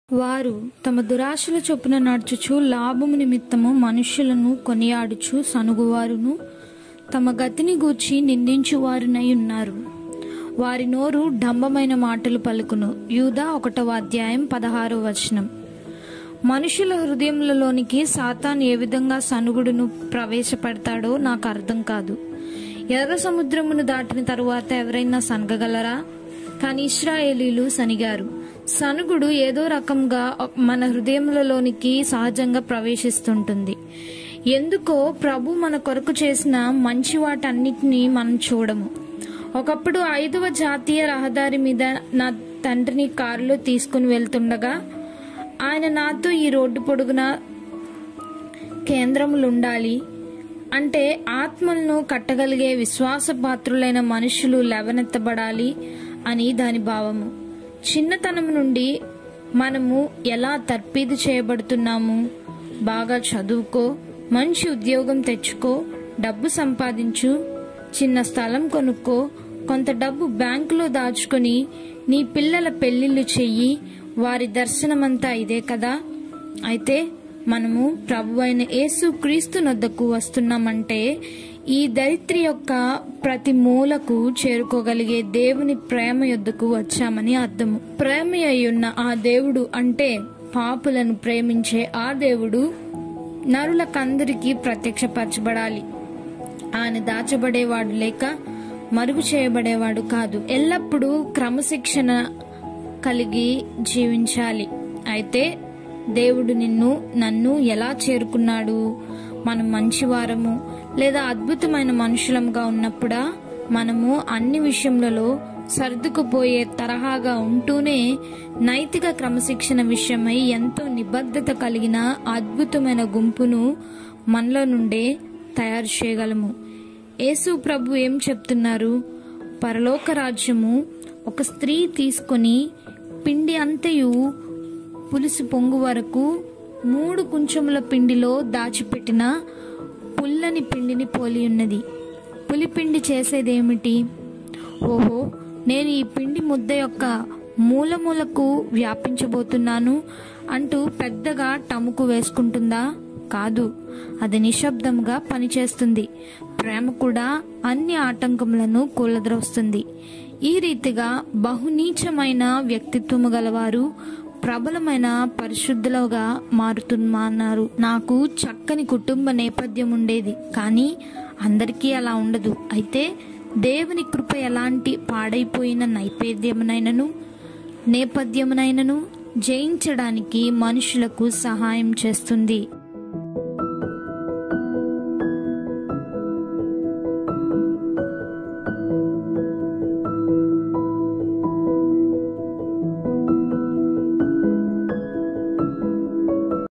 వారు తమ దురాశల చొప్పున నడుచుచు లాభము నిమిత్తము మనుష్యులను కొనియాడుచు సనుగువారును తమ గతిని గూర్చి నిందించువారునై ఉన్నారు వారి నోరు డంబమైన మాటలు పలుకును యూదా ఒకటవ అధ్యాయం పదహారవ వచనం మనుషుల హృదయములలోనికి సాతాన్ ఏ విధంగా సనుగుడును ప్రవేశపెడతాడో నాకు అర్థం కాదు ఎర్ర సముద్రమును దాటిన తరువాత ఎవరైనా సనగగలరా కానీ ఇస్రాయేలీలు సనిగారు సనుగుడు ఏదో రకంగా మన హృదయములలోనికి సహజంగా ప్రవేశిస్తుంటుంది ఎందుకో ప్రభు మన కొరకు చేసిన మంచి వాటన్నిటినీ మనం చూడము ఒకప్పుడు ఐదవ జాతీయ రహదారి మీద నా తండ్రిని కారులో తీసుకుని వెళ్తుండగా ఆయన నాతో ఈ రోడ్డు పొడుగున కేంద్రములు ఉండాలి అంటే ఆత్మలను కట్టగలిగే విశ్వాసపాత్రులైన మనుషులు లేవనెత్తబడాలి అని దాని భావము చిన్నతనం నుండి మనము ఎలా తర్పీదు చేయబడుతున్నాము బాగా చదువుకో మంచి ఉద్యోగం తెచ్చుకో డబ్బు సంపాదించు చిన్న స్థలం కొనుక్కో కొంత డబ్బు బ్యాంకులో దాచుకొని నీ పిల్లల పెళ్లిళ్ళు చెయ్యి వారి దర్శనమంతా ఇదే కదా అయితే మనము ప్రభు అయిన యేసు క్రీస్తు నొద్దకు వస్తున్నామంటే ఈ దరిత్రి యొక్క ప్రతి మూలకు చేరుకోగలిగే దేవుని ప్రేమ యొద్దకు వచ్చామని అర్థము ప్రేమ అయ్యున్న ఆ దేవుడు అంటే పాపులను ప్రేమించే ఆ దేవుడు నరులకందరికీ ప్రత్యక్షపరచబడాలి ఆయన దాచబడేవాడు లేక మరుగు చేయబడేవాడు కాదు ఎల్లప్పుడూ క్రమశిక్షణ కలిగి జీవించాలి అయితే దేవుడు నిన్ను నన్ను ఎలా చేరుకున్నాడు మనం మంచివారము లేదా అద్భుతమైన మనుషులంగా ఉన్నప్పుడా మనము అన్ని విషయములలో సర్దుకుపోయే తరహాగా ఉంటూనే నైతిక క్రమశిక్షణ విషయమై ఎంతో నిబద్ధత కలిగిన అద్భుతమైన గుంపును మనలో నుండే తయారు చేయగలము యేసు ప్రభు ఏం చెప్తున్నారు పరలోక రాజ్యము ఒక స్త్రీ తీసుకొని పిండి అంతయు పులుసు పొంగు వరకు మూడు కుంచముల పిండిలో దాచిపెట్టిన పుల్లని పిండిని పోలి ఉన్నది పులిపిండి చేసేదేమిటి ఓహో నేను ఈ పిండి ముద్ద యొక్క మూలమూలకు వ్యాపించబోతున్నాను అంటూ పెద్దగా టముకు వేసుకుంటుందా కాదు అది నిశ్శబ్దంగా పనిచేస్తుంది ప్రేమ కూడా అన్ని ఆటంకములను కూలద్రోస్తుంది ఈ రీతిగా బహునీచమైన వ్యక్తిత్వము గలవారు ప్రబలమైన పరిశుద్ధులుగా మారుతున్నారు నాకు చక్కని కుటుంబ నేపథ్యం ఉండేది కానీ అందరికీ అలా ఉండదు అయితే దేవుని కృప ఎలాంటి పాడైపోయిన నైవేద్యమునైనను నేపథ్యమునైనను జయించడానికి మనుషులకు సహాయం చేస్తుంది